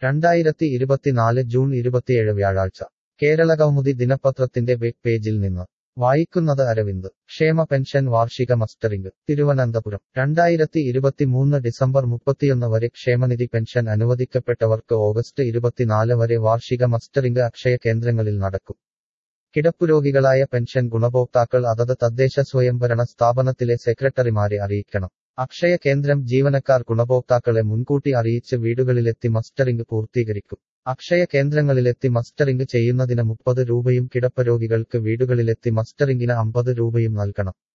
രണ്ടായിരത്തി ഇരുപത്തിനാല് ജൂൺ ഇരുപത്തിയേഴ് വ്യാഴാഴ്ച കേരളകൗമുദി ദിനപത്രത്തിന്റെ വെബ് പേജിൽ നിന്ന് വായിക്കുന്നത് അരവിന്ദ് ക്ഷേമ പെൻഷൻ വാർഷിക മസ്റ്ററിംഗ് തിരുവനന്തപുരം രണ്ടായിരത്തി ഇരുപത്തിമൂന്ന് ഡിസംബർ മുപ്പത്തിയൊന്ന് വരെ ക്ഷേമനിധി പെൻഷൻ അനുവദിക്കപ്പെട്ടവർക്ക് ഓഗസ്റ്റ് ഇരുപത്തിനാല് വരെ വാർഷിക മസ്റ്ററിംഗ് അക്ഷയ കേന്ദ്രങ്ങളിൽ നടക്കും കിടപ്പുരോഗികളായ പെൻഷൻ ഗുണഭോക്താക്കൾ അതത് തദ്ദേശ സ്വയംഭരണ സ്ഥാപനത്തിലെ സെക്രട്ടറിമാരെ അറിയിക്കണം അക്ഷയ കേന്ദ്രം ജീവനക്കാർ ഗുണഭോക്താക്കളെ മുൻകൂട്ടി അറിയിച്ച് വീടുകളിലെത്തി മസ്റ്ററിംഗ് പൂർത്തീകരിക്കും അക്ഷയ കേന്ദ്രങ്ങളിലെത്തി മസ്റ്ററിംഗ് ചെയ്യുന്നതിന് മുപ്പത് രൂപയും കിടപ്പരോഗികൾക്ക് വീടുകളിലെത്തി മസ്റ്ററിംഗിന് അമ്പത് രൂപയും നൽകണം